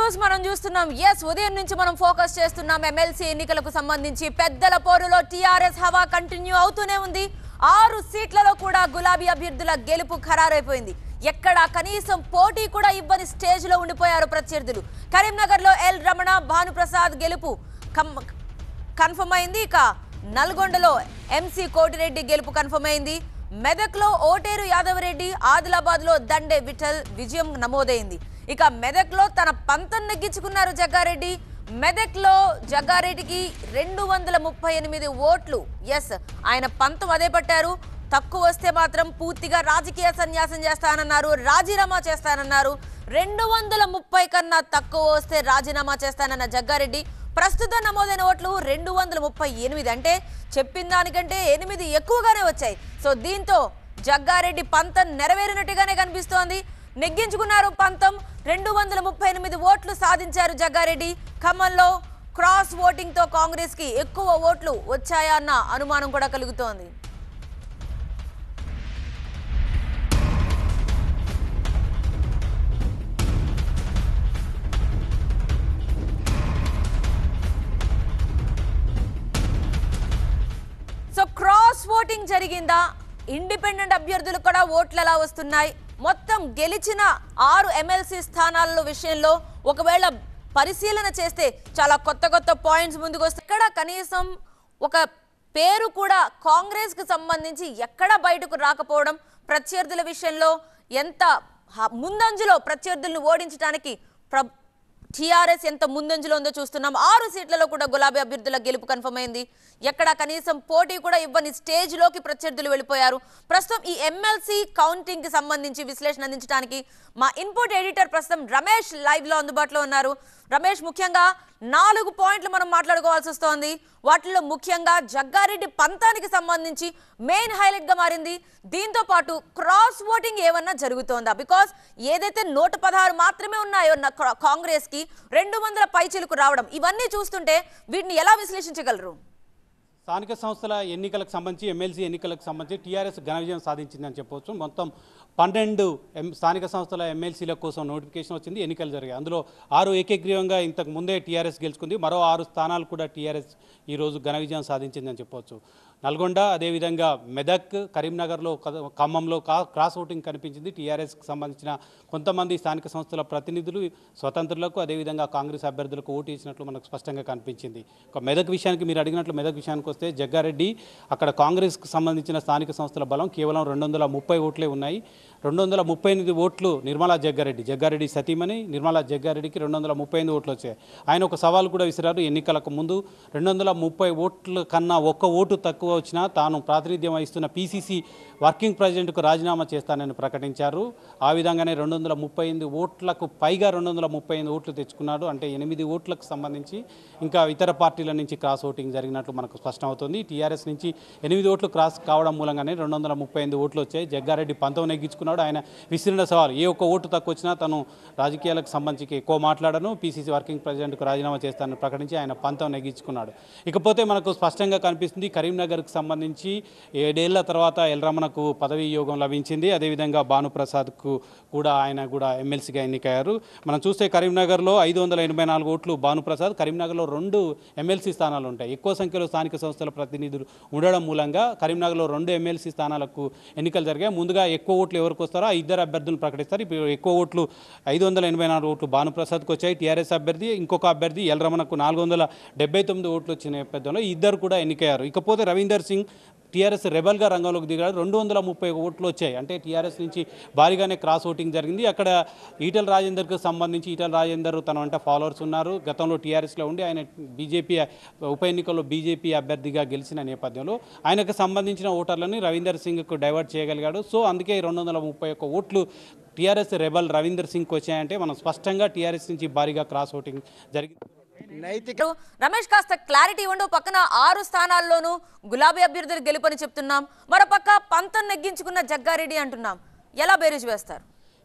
news మనం చూస్తున్నాం yes ఉదయం నుంచి మనం ఫోకస్ చేస్తున్నాం ఎమ్మెల్సీ ఎన్నికలకు సంబంధించి పెద్దల పోరులో టీఆర్ఎస్ హవా కంటిన్యూ అవుతూనే ఉంది ఆరు సీట్లలో కూడా గులాబీ అభ్యర్థుల గెలుపు ఖరారైపోయింది ఎక్కడ కనీసం పోటీ కూడా ఇవ్వని స్టేజ్ లో ఉండిపోయారు ప్రత్యర్థులు కరీంనగర్ లో ఎల్ రమణ భానుప్రసాద్ గెలుపు కమ్- కన్ఫర్మ్ అయింది ఇక నల్గొండలో ఎంసీ కోటిరెడ్డి గెలుపు కన్ఫర్మ్ అయింది మెదక్లో ఓటేరు యాదవరెడ్డి ఆదిలాబాద్ లో దండే విఠల్ విజయం నమోదైంది ఇక మెదక్లో తన పంతం నెగ్గించుకున్నారు జగ్గారెడ్డి మెదక్లో జగ్గారెడ్డికి రెండు వందల ముప్పై ఎనిమిది ఓట్లు ఎస్ ఆయన పంతం అదే పట్టారు తక్కువ వస్తే మాత్రం పూర్తిగా రాజకీయ సన్యాసం చేస్తానన్నారు రాజీనామా చేస్తానన్నారు రెండు వందల ముప్పై కన్నా తక్కువ వస్తే రాజీనామా చేస్తానన్న జగ్గారెడ్డి ప్రస్తుతం నమోదైన ఓట్లు రెండు వందల ముప్పై ఎనిమిది అంటే చెప్పిన దానికంటే ఎనిమిది ఎక్కువగానే వచ్చాయి సో దీంతో జగ్గారెడ్డి పంతం నెరవేరినట్టుగానే కనిపిస్తోంది నెగ్గించుకున్నారు పంతం రెండు వందల ముప్పై ఎనిమిది ఓట్లు సాధించారు జగ్గారెడ్డి ఖమ్మంలో క్రాస్ ఓటింగ్ తో కాంగ్రెస్ కి ఎక్కువ ఓట్లు వచ్చాయా అన్న అనుమానం కూడా కలుగుతోంది సో క్రాస్ ఓటింగ్ జరిగిందా ఇండిపెండెంట్ అభ్యర్థులు కూడా ఓట్లు ఎలా వస్తున్నాయి మొత్తం గెలిచిన ఆరు ఎమ్మెల్సీ స్థానాల విషయంలో ఒకవేళ పరిశీలన చేస్తే చాలా కొత్త కొత్త పాయింట్స్ ముందుకు వస్తాయి ఇక్కడ కనీసం ఒక పేరు కూడా కాంగ్రెస్ కు సంబంధించి ఎక్కడ బయటకు రాకపోవడం ప్రత్యర్థుల విషయంలో ఎంత హ- ముందంజలో ప్రత్యర్థులను ఓడించడానికి ప్ర టీఆర్ఎస్ ఎంత ముందంజలో ఉందో చూస్తున్నాం ఆరు సీట్లలో కూడా గులాబీ అభ్యర్థుల గెలుపు కన్ఫర్మ్ అయింది ఎక్కడ కనీసం పోటీ కూడా ఇవ్వని స్టేజ్ లోకి ప్రత్యర్థులు వెళ్ళిపోయారు ప్రస్తుతం ఈ ఎమ్మెల్సీ కౌంటింగ్ కి సంబంధించి విశ్లేషణ అందించడానికి మా ఇన్పుట్ ఎడిటర్ ప్రస్తుతం రమేష్ లైవ్ లో అందుబాటులో ఉన్నారు రమేష్ ముఖ్యంగా నాలుగు పాయింట్లు మనం మాట్లాడుకోవాల్సి వస్తోంది వాటిలో ముఖ్యంగా జగ్గారెడ్డి పంతానికి సంబంధించి మెయిన్ హైలైట్ గా మారింది దీంతో పాటు క్రాస్ ఓటింగ్ ఏమన్నా జరుగుతోందా బికాస్ ఏదైతే నూట పదహారు మాత్రమే ఉన్నాయో నా- కా- కాంగ్రెస్ కి రెండు వందల పైచిలకు రావడం ఇవన్నీ చూస్తుంటే వీటిని ఎలా విశ్లేషించగలరు స్థానిక సంస్థల ఎన్నికలకు సంబంధించి ఎమ్మెల్సీ ఎన్నికలకు సంబంధించి టీఆర్ఎస్ ఘన విజయం సాధించిందని చెప్పవచ్చు మొత్తం పన్నెండు ఎం స్థానిక సంస్థల ఎమ్మెల్సీల కోసం నోటిఫికేషన్ వచ్చింది ఎన్నికలు జరిగాయి అందులో ఆరు ఏకగ్రీవంగా ఇంతకు ముందే టీఆర్ఎస్ గెలుచుకుంది మరో ఆరు స్థానాలు కూడా టీఆర్ఎస్ ఈరోజు ఘన విజయం సాధించిందని చెప్పవచ్చు నల్గొండ అదేవిధంగా మెదక్ కరీంనగర్లో క- ఖమ్మంలో కా- క్రాస్ ఓటింగ్ కనిపించింది టీఆర్ఎస్కి సంబంధించిన కొంతమంది స్థానిక సంస్థల ప్రతినిధులు స్వతంత్రులకు అదేవిధంగా కాంగ్రెస్ అభ్యర్థులకు ఓటు ఇచ్చినట్లు మనకు స్పష్టంగా కనిపించింది ఒక మెదక్ విషయానికి మీరు అడిగినట్లు మెదక్ విషయానికి వస్తే జగ్గారెడ్డి అక్కడ కాంగ్రెస్కి సంబంధించిన స్థానిక సంస్థల బలం కేవలం రెండు వందల ముప్పై ఓట్లే ఉన్నాయి రెండు వందల ముప్పై ఎనిమిది ఓట్లు నిర్మలా జగ్గారెడ్డి జగ్గారెడ్డి సతీమణి నిర్మలా జగ్గారెడ్డికి రెండు వందల ముప్పై ఎనిమిది ఓట్లు వచ్చాయి ఆయన ఒక సవాల్ కూడా విసిరారు ఎన్నికలకు ముందు రెండు వందల ముప్పై ఓట్ల కన్నా ఒక్క ఓటు తక్కువ వచ్చినా తాను ప్రాతినిధ్యం వహిస్తున్న పీసీసీ వర్కింగ్ ప్రెసిడెంట్కు రాజీనామా చేస్తానని ప్రకటించారు ఆ విధంగానే రెండు వందల ముప్పై ఎనిమిది ఓట్లకు పైగా రెండు వందల ముప్పై ఎనిమిది ఓట్లు తెచ్చుకున్నాడు అంటే ఎనిమిది ఓట్లకు సంబంధించి ఇంకా ఇతర పార్టీల నుంచి క్రాస్ ఓటింగ్ జరిగినట్లు మనకు స్పష్టమవుతుంది టీఆర్ఎస్ నుంచి ఎనిమిది ఓట్లు క్రాస్ కావడం మూలంగానే రెండు వందల ముప్పై ఎనిమిది ఓట్లు వచ్చాయి జగ్గారెడ్డి పంతం నెగ్గించుకున్నాడు ఆయన విసిరిన సవాల్ ఏ ఒక్క ఓటు తక్కువ వచ్చినా తను రాజకీయాలకు సంబంధించి ఎక్కువ మాట్లాడను పీసీసీ వర్కింగ్ ప్రెసిడెంట్కు రాజీనామా చేస్తానని ప్రకటించి ఆయన పంతం నెగ్గించుకున్నాడు ఇకపోతే మనకు స్పష్టంగా కనిపిస్తుంది కరీంనగర్కి సంబంధించి ఏడేళ్ల తర్వాత ఎల్రమణకు పదవీ యోగం లభించింది అదేవిధంగా భానుప్రసాద్కు కూడా ఆయన కూడా ఎమ్మెల్సీగా ఎన్నికయ్యారు మనం చూస్తే కరీంనగర్లో ఐదు వందల ఎనభై నాలుగు ఓట్లు భానుప్రసాద్ కరీంనగర్లో రెండు ఎమ్మెల్సీ స్థానాలు ఉంటాయి ఎక్కువ సంఖ్యలో స్థానిక సంస్థల ప్రతినిధులు ఉండడం మూలంగా కరీంనగర్లో రెండు ఎమ్మెల్సీ స్థానాలకు ఎన్నికలు జరిగాయి ముందుగా ఎక్కువ ఓట్లు ఎవరికి వస్తారో ఆ ఇద్దరు అభ్యర్థులను ప్రకటిస్తారు ఇప్పుడు ఎక్కువ ఓట్లు ఐదు వందల ఎనభై నాలుగు ఓట్లు భానుప్రసాద్కి వచ్చాయి టీఆర్ఎస్ అభ్యర్థి ఇంకొక అభ్యర్థి ఎల్రమణకు నాలుగు వందల డెబ్బై తొమ్మిది ఓట్లు వచ్చిన నేపథ్యంలో ఈ ఇద్దరు కూడా ఎన్నికయ్యారు ఇకపోతే రవీందర్ సింగ్ టీఆర్ఎస్ రెబల్గా రంగంలోకి దిగాడు రెండు వందల ముప్పై ఓట్లు వచ్చాయి అంటే టీఆర్ఎస్ నుంచి భారీగానే క్రాస్ ఓటింగ్ జరిగింది అక్కడ ఈటల రాజేందర్కు సంబంధించి ఈటల రాజేందర్ తన వెంట ఫాలోవర్స్ ఉన్నారు గతంలో టీఆర్ఎస్లో ఉండి ఆయన బీజేపీ ఉప ఎన్నికల్లో బీజేపీ అభ్యర్థిగా గెలిచిన నేపథ్యంలో ఆయనకు సంబంధించిన ఓటర్లని రవీందర్ సింగ్కు డైవర్ట్ చేయగలిగాడు సో అందుకే రెండు వందల ముప్పై ఒక్క ఓట్లు టీఆర్ఎస్ రెబల్ రవీందర్ సింగ్కి వచ్చాయంటే మనం స్పష్టంగా టీఆర్ఎస్ నుంచి భారీగా క్రాస్ ఓటింగ్ జరిగింది నైతిక రమేష్ కాస్త క్లారిటీ ఇవ్వండి ఓ పక్కన ఆరు స్థానాల్లోనూ గులాబీ అభ్యర్థులు గెలుపని చెప్తున్నాం మరో పక్క పంతం నెగ్గించుకున్న జగ్గారెడ్డి అంటున్నాం ఎలా బేరీజ్ వేస్తారు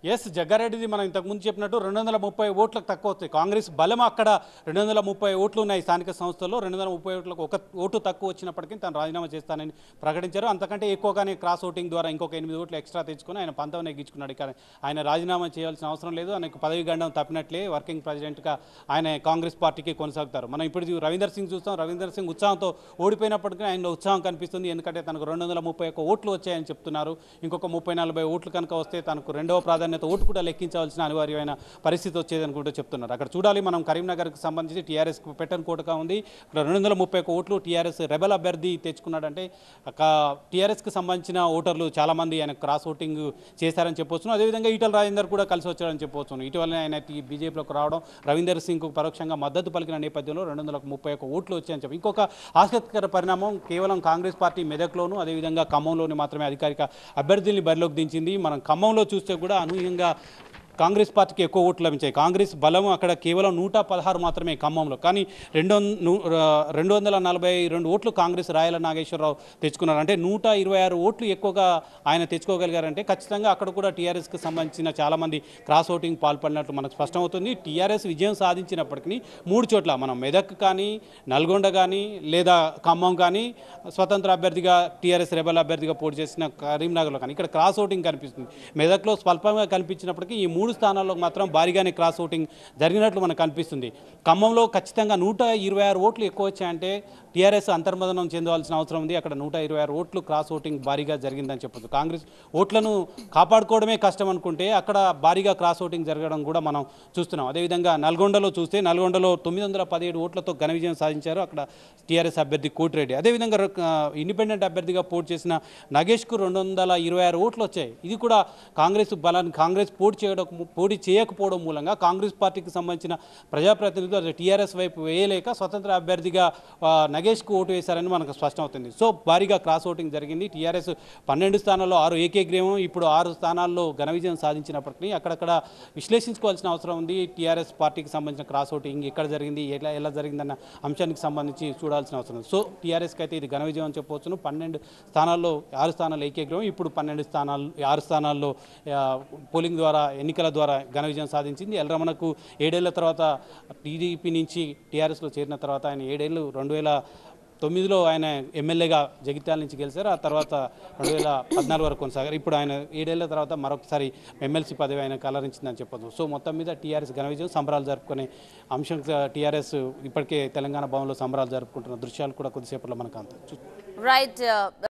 ఎస్ జగ్గారెడ్డిది మనం ఇంతకుముందు చెప్పినట్టు రెండు వందల ముప్పై ఓట్లకు తక్కువ వస్తాయి కాంగ్రెస్ బలం అక్కడ రెండు వందల ముప్పై ఓట్లు ఉన్నాయి స్థానిక సంస్థల్లో రెండు వందల ముప్పై ఓట్లకు ఒక ఓటు తక్కువ వచ్చినప్పటికీ తను రాజీనామా చేస్తానని ప్రకటించారు అంతకంటే ఎక్కువగానే క్రాస్ ఓటింగ్ ద్వారా ఇంకొక ఎనిమిది ఓట్లు ఎక్స్ట్రా తెచ్చుకొని ఆయన పంతం నెగ్గించుకున్నాడు కానీ ఆయన రాజీనామా చేయాల్సిన అవసరం లేదు ఆయనకు పదవి గండం తప్పినట్లే వర్కింగ్ ప్రెసిడెంట్గా ఆయన కాంగ్రెస్ పార్టీకి కొనసాగుతారు మనం ఇప్పుడు చూ- రవీందర్ సింగ్ చూస్తాం రవీందర్ సింగ్ ఉత్సాహంతో ఓడిపోయినప్పటికీ ఆయనలో ఉత్సాహం కనిపిస్తుంది ఎందుకంటే తనకు రెండు వందల ముప్పై ఒక్క ఓట్లు వచ్చాయని చెప్తున్నారు ఇంకొక ముప్పై నలభై ఓట్లు కనుక వస్తే తనకు రెండవ ప్రాధాన్యత ఓటు కూడా లెక్కించవలసిన అనివార్యమైన పరిస్థితి వచ్చేదని కూడా చెప్తున్నారు అక్కడ చూడాలి మనం కరీంనగర్కి సంబంధించి టీఆర్ఎస్ పెట్టని కోటగా ఉంది ఇక్కడ రెండు వందల ముప్పై ఒక్క ఓట్లు టీఆర్ఎస్ రెబల్ అభ్యర్థి తెచ్చుకున్నాడంటే టీఆర్ఎస్కి సంబంధించిన ఓటర్లు చాలామంది ఆయన క్రాస్ ఓటింగ్ చేశారని చెప్పొచ్చు అదేవిధంగా ఈటల రాజేందర్ కూడా కలిసి వచ్చారని చెప్పవచ్చు ఇటీవలనే ఆయన ఈ బీజేపీలోకి రావడం రవీందర్ సింగ్కు పరోక్షంగా మద్దతు పలికిన నేపథ్యంలో రెండు వందల ముప్పై ఒక్క ఓట్లు వచ్చాయని చెప్పి ఇంకొక ఆసక్తికర పరిణామం కేవలం కాంగ్రెస్ పార్టీ మెదక్లోను అదేవిధంగా ఖమ్మంలోని మాత్రమే అధికారిక అభ్యర్థుల్ని బరిలోకి దించింది మనం ఖమ్మంలో చూస్తే కూడా అనూహ్యంగా కాంగ్రెస్ పార్టీకి ఎక్కువ ఓట్లు లభించాయి కాంగ్రెస్ బలం అక్కడ కేవలం నూట పదహారు మాత్రమే ఖమ్మంలో కానీ రెండు వం- ను- ర- రెండు వందల నలభై రెండు ఓట్లు కాంగ్రెస్ రాయల నాగేశ్వరరావు తెచ్చుకున్నారు అంటే నూట ఇరవై ఆరు ఓట్లు ఎక్కువగా ఆయన తెచ్చుకోగలిగారంటే ఖచ్చితంగా అక్కడ కూడా టీఆర్ఎస్కి సంబంధించిన చాలామంది క్రాస్ ఓటింగ్ పాల్పడినట్లు మనకు స్పష్టమవుతుంది టీఆర్ఎస్ విజయం సాధించినప్పటికీ మూడు చోట్ల మనం మెదక్ కానీ నల్గొండ కానీ లేదా ఖమ్మం కానీ స్వతంత్ర అభ్యర్థిగా టీఆర్ఎస్ రెబల్ అభ్యర్థిగా పోటీ చేసిన కరీంనగర్లో కానీ ఇక్కడ క్రాస్ ఓటింగ్ కనిపిస్తుంది మెదక్లో స్వల్పంగా కనిపించినప్పటికీ ఈ మూడు స్థానాల్లో మాత్రం భారీగానే క్రాస్ ఓటింగ్ జరిగినట్లు మనకు కనిపిస్తుంది ఖమ్మంలో ఖచ్చితంగా నూట ఇరవై ఆరు ఓట్లు ఎక్కువ వచ్చాయంటే టీఆర్ఎస్ అంతర్మదనం చెందవలసిన అవసరం ఉంది అక్కడ నూట ఇరవై ఆరు ఓట్లు క్రాస్ ఓటింగ్ భారీగా జరిగిందని చెప్పొచ్చు కాంగ్రెస్ ఓట్లను కాపాడుకోవడమే కష్టం అనుకుంటే అక్కడ భారీగా క్రాస్ ఓటింగ్ జరగడం కూడా మనం చూస్తున్నాం అదేవిధంగా నల్గొండలో చూస్తే నల్గొండలో తొమ్మిది వందల పదిహేడు ఓట్లతో ఘన విజయం సాధించారు అక్కడ టీఆర్ఎస్ అభ్యర్థి కోటిరెడ్డి అదేవిధంగా ర- ఆ, ఇండిపెండెంట్ అభ్యర్థిగా పోటీ చేసిన నగేష్కు రెండు వందల ఇరవై ఆరు ఓట్లు వచ్చాయి ఇది కూడా కాంగ్రెస్ బలాన్ని కాంగ్రెస్ పోటీ చేయడం పోటీ చేయకపోవడం మూలంగా కాంగ్రెస్ పార్టీకి సంబంధించిన ప్రజాప్రతినిధులు అదే టీఆర్ఎస్ వైపు వేయలేక స్వతంత్ర అభ్యర్థిగా ఆ, నగేష్కు ఓటు వేశారని మనకు స్పష్టమవుతుంది సో భారీగా క్రాస్ ఓటింగ్ జరిగింది టీఆర్ఎస్ పన్నెండు స్థానాల్లో ఆరు ఏకగ్రీవం ఇప్పుడు ఆరు స్థానాల్లో ఘన విజయం సాధించినప్పటికీ అక్కడక్కడ విశ్లేషించుకోవాల్సిన అవసరం ఉంది టీఆర్ఎస్ పార్టీకి సంబంధించిన క్రాస్ ఓటింగ్ ఎక్కడ జరిగింది ఎలా ఎలా జరిగిందన్న అంశానికి సంబంధించి చూడాల్సిన అవసరం ఉంది సో టీఆర్ఎస్కి అయితే ఇది ఘన విజయం అని చెప్పవచ్చును పన్నెండు స్థానాల్లో ఆరు స్థానాల్లో ఏకగ్రీవం ఇప్పుడు పన్నెండు స్థానాలు ఆరు స్థానాల్లో ఆ, పోలింగ్ ద్వారా ఎన్నికల ద్వారా ఘన విజయం సాధించింది ఎల్రమణకు ఏడేళ్ల తర్వాత టీడీపీ నుంచి టీఆర్ఎస్లో చేరిన తర్వాత ఆయన ఏడేళ్ళు రెండు వేల తొమ్మిదిలో ఆయన ఎమ్మెల్యేగా జగిత్యాల నుంచి గెలిచారు ఆ తర్వాత రెండు వేల పద్నాలుగు వరకు కొనసాగారు ఇప్పుడు ఆయన ఏడేళ్ల తర్వాత మరొకసారి ఎమ్మెల్సీ పదవి ఆయన కలరించిందని చెప్పదు సో మొత్తం మీద టీఆర్ఎస్ ఘన విజయం సంబరాలు జరుపుకునే అంశం టీఆర్ఎస్ ఇప్పటికే తెలంగాణ భవన్లో సంబరాలు జరుపుకుంటున్న దృశ్యాలు కూడా కొద్దిసేపట్లో మనకు అంత రైట్